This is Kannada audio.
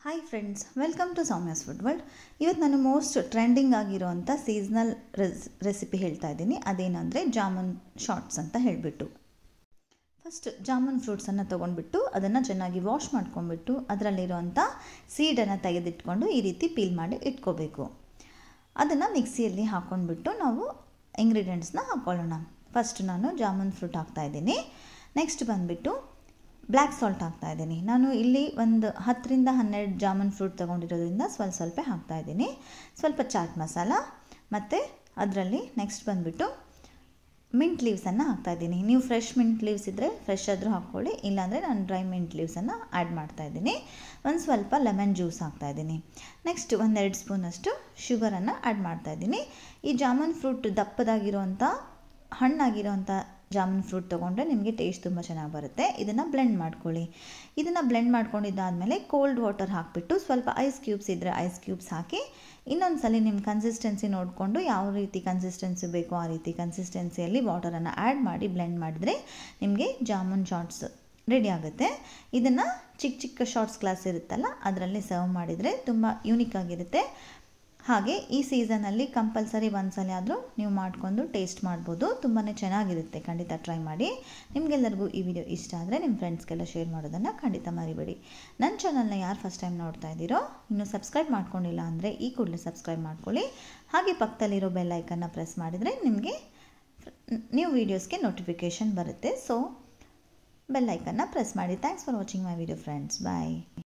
hi friends welcome to Soumya's food world ಇವತ್ತು ನಾನು ಮೋಸ್ಟ್ ಟ್ರೆಂಡಿಂಗ್ ಆಗಿರೋವಂಥ ಸೀಸ್ನಲ್ ರೆಸ್ ರೆಸಿಪಿ ಹೇಳ್ತಾ ಇದ್ದೀನಿ ಅದೇನಂದರೆ ಜಾಮೂನ್ ಶಾರ್ಟ್ಸ್ ಅಂತ ಹೇಳಿಬಿಟ್ಟು ಫಸ್ಟ್ ಜಾಮೂನ್ ಫ್ರೂಟ್ಸನ್ನು ತೊಗೊಂಡ್ಬಿಟ್ಟು ಅದನ್ನು ಚೆನ್ನಾಗಿ ವಾಶ್ ಮಾಡ್ಕೊಂಡ್ಬಿಟ್ಟು ಅದರಲ್ಲಿರುವಂಥ ಸೀಡನ್ನು ತೆಗೆದಿಟ್ಕೊಂಡು ಈ ರೀತಿ ಪೀಲ್ ಮಾಡಿ ಇಟ್ಕೋಬೇಕು ಅದನ್ನು ಮಿಕ್ಸಿಯಲ್ಲಿ ಹಾಕ್ಕೊಂಡ್ಬಿಟ್ಟು ನಾವು ಇಂಗ್ರೀಡಿಯೆಂಟ್ಸ್ನ ಹಾಕ್ಕೊಳ್ಳೋಣ ಫಸ್ಟ್ ನಾನು ಜಾಮೂನ್ ಫ್ರೂಟ್ ಹಾಕ್ತಾಯಿದ್ದೀನಿ ನೆಕ್ಸ್ಟ್ ಬಂದುಬಿಟ್ಟು ಬ್ಲ್ಯಾಕ್ ಸಾಲ್ಟ್ ಹಾಕ್ತಾಯಿದ್ದೀನಿ ನಾನು ಇಲ್ಲಿ ಒಂದು ಹತ್ತರಿಂದ ಹನ್ನೆರಡು ಜಾಮೂನ್ ಫ್ರೂಟ್ ತೊಗೊಂಡಿರೋದ್ರಿಂದ ಸ್ವಲ್ಪ ಸ್ವಲ್ಪ ಹಾಕ್ತಾಯಿದ್ದೀನಿ ಸ್ವಲ್ಪ ಚಾಟ್ ಮಸಾಲ ಮತ್ತು ಅದರಲ್ಲಿ ನೆಕ್ಸ್ಟ್ ಬಂದುಬಿಟ್ಟು ಮಿಂಟ್ ಲೀವ್ಸನ್ನು ಹಾಕ್ತಾಯಿದ್ದೀನಿ ನೀವು ಫ್ರೆಶ್ ಮಿಂಟ್ ಲೀವ್ಸ್ ಇದ್ದರೆ ಫ್ರೆಶ್ ಆದರೂ ಹಾಕ್ಕೊಳ್ಳಿ ಇಲ್ಲಾಂದರೆ ನಾನು ಡ್ರೈ ಮಿಂಟ್ ಲೀವ್ಸನ್ನು ಆ್ಯಡ್ ಮಾಡ್ತಾಯಿದ್ದೀನಿ ಒಂದು ಸ್ವಲ್ಪ ಲೆಮನ್ ಜ್ಯೂಸ್ ಹಾಕ್ತಾಯಿದ್ದೀನಿ ನೆಕ್ಸ್ಟ್ ಒಂದೆರಡು ಸ್ಪೂನಷ್ಟು ಶುಗರನ್ನು ಆ್ಯಡ್ ಮಾಡ್ತಾಯಿದ್ದೀನಿ ಈ ಜಾಮೂನ್ ಫ್ರೂಟ್ ದಪ್ಪದಾಗಿರೋವಂಥ ಹಣ್ಣಾಗಿರೋವಂಥ ಜಾಮೂನ್ ಫ್ರೂಟ್ ತೊಗೊಂಡ್ರೆ ನಿಮಗೆ ಟೇಸ್ಟ್ ತುಂಬ ಚೆನ್ನಾಗಿ ಬರುತ್ತೆ ಇದನ್ನು ಬ್ಲೆಂಡ್ ಮಾಡ್ಕೊಳ್ಳಿ ಇದನ್ನು ಬ್ಲೆಂಡ್ ಮಾಡ್ಕೊಂಡಿದ್ದಾದಮೇಲೆ ಕೋಲ್ಡ್ ವಾಟರ್ ಹಾಕಿಬಿಟ್ಟು ಸ್ವಲ್ಪ ಐಸ್ ಕ್ಯೂಬ್ಸ್ ಇದ್ದರೆ ಐಸ್ ಕ್ಯೂಬ್ಸ್ ಹಾಕಿ ಇನ್ನೊಂದು ಸಲ ನಿಮ್ಮ ಕನ್ಸಿಸ್ಟೆನ್ಸಿ ನೋಡಿಕೊಂಡು ಯಾವ ರೀತಿ ಕನ್ಸಿಸ್ಟೆನ್ಸಿ ಬೇಕೋ ಆ ರೀತಿ ಕನ್ಸಿಸ್ಟೆನ್ಸಿಯಲ್ಲಿ ವಾಟರನ್ನು ಆ್ಯಡ್ ಮಾಡಿ ಬ್ಲೆಂಡ್ ಮಾಡಿದರೆ ನಿಮಗೆ ಜಾಮೂನ್ ಶಾರ್ಟ್ಸ್ ರೆಡಿ ಆಗುತ್ತೆ ಇದನ್ನು ಚಿಕ್ಕ ಚಿಕ್ಕ ಶಾರ್ಟ್ಸ್ ಗ್ಲಾಸ್ ಇರುತ್ತಲ್ಲ ಅದರಲ್ಲಿ ಸರ್ವ್ ಮಾಡಿದರೆ ತುಂಬ ಯೂನಿಕ್ ಆಗಿರುತ್ತೆ ಹಾಗೆ ಈ ಸೀಸನಲ್ಲಿ ಕಂಪಲ್ಸರಿ ಒಂದ್ಸಲ ಆದರೂ ನೀವು ಮಾಡಿಕೊಂಡು ಟೇಸ್ಟ್ ಮಾಡ್ಬೋದು ತುಂಬಾ ಚೆನ್ನಾಗಿರುತ್ತೆ ಖಂಡಿತ ಟ್ರೈ ಮಾಡಿ ನಿಮಗೆಲ್ಲರಿಗೂ ಈ ವಿಡಿಯೋ ಇಷ್ಟ ಆದರೆ ನಿಮ್ಮ ಫ್ರೆಂಡ್ಸ್ಗೆಲ್ಲ ಶೇರ್ ಮಾಡೋದನ್ನು ಖಂಡಿತ ಮರಿಬೇಡಿ ನನ್ನ ಚಾನಲ್ನ ಯಾರು ಫಸ್ಟ್ ಟೈಮ್ ನೋಡ್ತಾ ಇದ್ದೀರೋ ಇನ್ನೂ ಸಬ್ಸ್ಕ್ರೈಬ್ ಮಾಡ್ಕೊಂಡಿಲ್ಲ ಅಂದರೆ ಈ ಕೂಡಲೇ ಸಬ್ಸ್ಕ್ರೈಬ್ ಮಾಡ್ಕೊಳ್ಳಿ ಹಾಗೆ ಪಕ್ಕದಲ್ಲಿರೋ ಬೆಲ್ ಐಕನ್ನ ಪ್ರೆಸ್ ಮಾಡಿದರೆ ನಿಮಗೆ ನ್ಯೂ ವೀಡಿಯೋಸ್ಗೆ ನೋಟಿಫಿಕೇಷನ್ ಬರುತ್ತೆ ಸೊ ಬೆಲ್ ಐಕನ್ನ ಪ್ರೆಸ್ ಮಾಡಿ thanks for watching my video friends bye